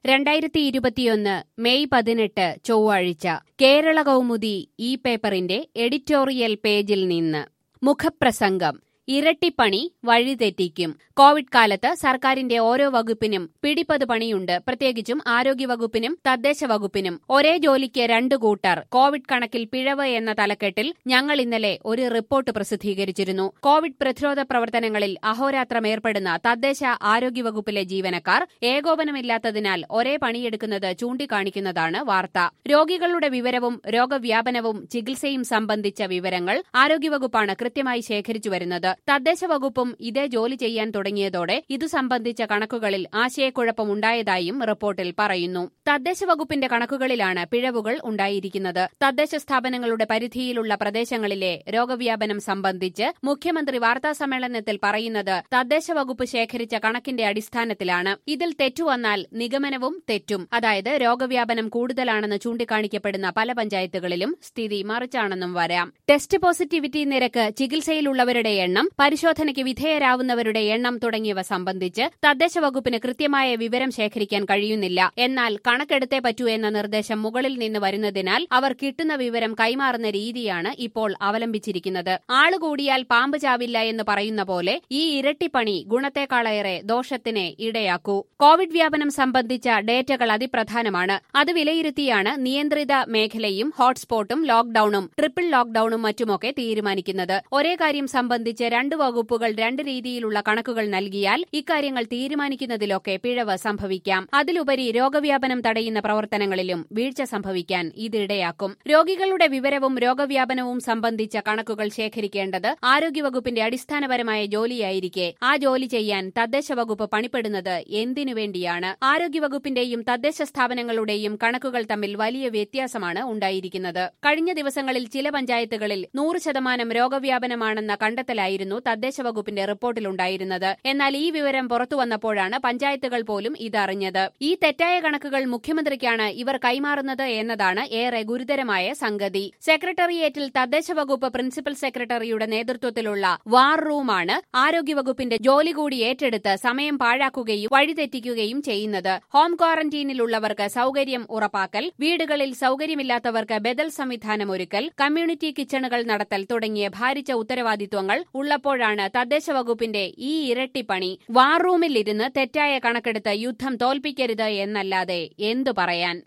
രണ്ടായിരത്തി ഇരുപത്തിയൊന്ന് മെയ് പതിനെട്ട് ചൊവ്വാഴ്ച കേരള കൗമുദി ഈ പേപ്പറിന്റെ എഡിറ്റോറിയൽ പേജിൽ നിന്ന് മുഖപ്രസംഗം ഇരട്ടിപ്പണി വഴിതെറ്റിക്കും കോവിഡ് കാലത്ത് സർക്കാരിന്റെ ഓരോ വകുപ്പിനും പിടിപ്പത് പണിയുണ്ട് പ്രത്യേകിച്ചും ആരോഗ്യവകുപ്പിനും തദ്ദേശ വകുപ്പിനും ഒരേ ജോലിക്ക് രണ്ടു കൂട്ടർ കോവിഡ് കണക്കിൽ പിഴവ് എന്ന തലക്കെട്ടിൽ ഞങ്ങൾ ഇന്നലെ ഒരു റിപ്പോർട്ട് പ്രസിദ്ധീകരിച്ചിരുന്നു കോവിഡ് പ്രതിരോധ പ്രവർത്തനങ്ങളിൽ അഹോരാത്രം ഏർപ്പെടുന്ന തദ്ദേശ ആരോഗ്യവകുപ്പിലെ ജീവനക്കാർ ഏകോപനമില്ലാത്തതിനാൽ ഒരേ പണിയെടുക്കുന്നത് ചൂണ്ടിക്കാണിക്കുന്നതാണ് വാർത്ത രോഗികളുടെ വിവരവും രോഗവ്യാപനവും ചികിത്സയും സംബന്ധിച്ച വിവരങ്ങൾ ആരോഗ്യവകുപ്പാണ് കൃത്യമായി ശേഖരിച്ചു വരുന്നത് തദ്ദേശ വകുപ്പും ഇതേ ജോലി ചെയ്യാൻ തുടങ്ങിയതോടെ ഇതു സംബന്ധിച്ച കണക്കുകളിൽ ആശയക്കുഴപ്പം ഉണ്ടായതായും റിപ്പോർട്ടിൽ പറയുന്നു തദ്ദേശ വകുപ്പിന്റെ കണക്കുകളിലാണ് പിഴവുകൾ ഉണ്ടായിരിക്കുന്നത് തദ്ദേശ സ്ഥാപനങ്ങളുടെ പരിധിയിലുള്ള പ്രദേശങ്ങളിലെ രോഗവ്യാപനം സംബന്ധിച്ച് മുഖ്യമന്ത്രി വാർത്താസമ്മേളനത്തിൽ പറയുന്നത് തദ്ദേശ വകുപ്പ് ശേഖരിച്ച കണക്കിന്റെ അടിസ്ഥാനത്തിലാണ് ഇതിൽ തെറ്റുവന്നാൽ നിഗമനവും തെറ്റും അതായത് രോഗവ്യാപനം കൂടുതലാണെന്ന് ചൂണ്ടിക്കാണിക്കപ്പെടുന്ന പല പഞ്ചായത്തുകളിലും സ്ഥിതി മറിച്ചാണെന്നും വരാം ടെസ്റ്റ് പോസിറ്റിവിറ്റി നിരക്ക് ചികിത്സയിലുള്ളവരുടെ എണ്ണം പരിശോധനയ്ക്ക് വിധേയരാവുന്നവരുടെ എണ്ണം തുടങ്ങിയവ സംബന്ധിച്ച് തദ്ദേശ വകുപ്പിന് കൃത്യമായ വിവരം ശേഖരിക്കാൻ കഴിയുന്നില്ല എന്നാൽ കണക്കെടുത്തേ പറ്റൂ എന്ന നിർദ്ദേശം മുകളിൽ നിന്ന് വരുന്നതിനാൽ അവർ കിട്ടുന്ന വിവരം കൈമാറുന്ന രീതിയാണ് ഇപ്പോൾ അവലംബിച്ചിരിക്കുന്നത് ആള് കൂടിയാൽ പാമ്പ് ചാവില്ല എന്ന് പറയുന്ന പോലെ ഈ ഇരട്ടിപ്പണി ഗുണത്തെക്കാളേറെ ദോഷത്തിന് ഇടയാക്കൂ കോവിഡ് വ്യാപനം സംബന്ധിച്ച ഡേറ്റകൾ അതിപ്രധാനമാണ് അത് വിലയിരുത്തിയാണ് നിയന്ത്രിത മേഖലയും ഹോട്ട്സ്പോട്ടും ലോക്ഡൌണും ട്രിപ്പിൾ ലോക്ഡൌണും മറ്റുമൊക്കെ തീരുമാനിക്കുന്നത് ഒരേ കാര്യം സംബന്ധിച്ച് രണ്ട് വകുപ്പുകൾ രണ്ട് രീതിയിലുള്ള കണക്കുകൾ നൽകിയാൽ ഇക്കാര്യങ്ങൾ തീരുമാനിക്കുന്നതിലൊക്കെ പിഴവ് സംഭവിക്കാം അതിലുപരി രോഗവ്യാപനം തടയുന്ന പ്രവർത്തനങ്ങളിലും വീഴ്ച സംഭവിക്കാൻ ഇതിടയാക്കും രോഗികളുടെ വിവരവും രോഗവ്യാപനവും സംബന്ധിച്ച കണക്കുകൾ ശേഖരിക്കേണ്ടത് ആരോഗ്യവകുപ്പിന്റെ അടിസ്ഥാനപരമായ ജോലിയായിരിക്കെ ആ ജോലി ചെയ്യാൻ തദ്ദേശ വകുപ്പ് പണിപ്പെടുന്നത് എന്തിനു വേണ്ടിയാണ് ആരോഗ്യവകുപ്പിന്റെയും തദ്ദേശ സ്ഥാപനങ്ങളുടെയും കണക്കുകൾ തമ്മിൽ വലിയ വ്യത്യാസമാണ് ഉണ്ടായിരിക്കുന്നത് കഴിഞ്ഞ ദിവസങ്ങളിൽ ചില പഞ്ചായത്തുകളിൽ നൂറ് ശതമാനം രോഗവ്യാപനമാണെന്ന കണ്ടെത്തലായിരുന്നു തദ്ദേശ വകുപ്പിന്റെ റിപ്പോർട്ടിലുണ്ടായിരുന്നത് എന്നാൽ ഈ വിവരം പുറത്തുവന്നപ്പോഴാണ് പഞ്ചായത്തുകൾ പോലും ഇതറിഞ്ഞത് ഈ തെറ്റായ കണക്കുകൾ മുഖ്യമന്ത്രിക്കാണ് ഇവർ കൈമാറുന്നത് എന്നതാണ് ഏറെ ഗുരുതരമായ സംഗതി സെക്രട്ടേറിയറ്റിൽ തദ്ദേശ വകുപ്പ് പ്രിൻസിപ്പൽ സെക്രട്ടറിയുടെ നേതൃത്വത്തിലുള്ള വാർ റൂമാണ് ആരോഗ്യവകുപ്പിന്റെ ജോലി കൂടി ഏറ്റെടുത്ത് സമയം പാഴാക്കുകയും വഴിതെറ്റിക്കുകയും ചെയ്യുന്നത് ഹോം ക്വാറന്റീനിലുള്ളവർക്ക് സൌകര്യം ഉറപ്പാക്കൽ വീടുകളിൽ സൌകര്യമില്ലാത്തവർക്ക് ബദൽ സംവിധാനമൊരുക്കൽ കമ്മ്യൂണിറ്റി കിച്ചണുകൾ നടത്തൽ തുടങ്ങിയ ഭാരിച്ച ഉത്തരവാദിത്വങ്ങൾ ഉള്ളപ്പോഴാണ് തദ്ദേശ വകുപ്പിന്റെ ഈ ഇരട്ടിപ്പണി വാർ റൂമിലിരുന്ന് തെറ്റായ കണക്കെടുത്ത് യുദ്ധം തോൽപ്പിക്കരുത് എന്നല്ലാതെ എന്തു പറയാൻ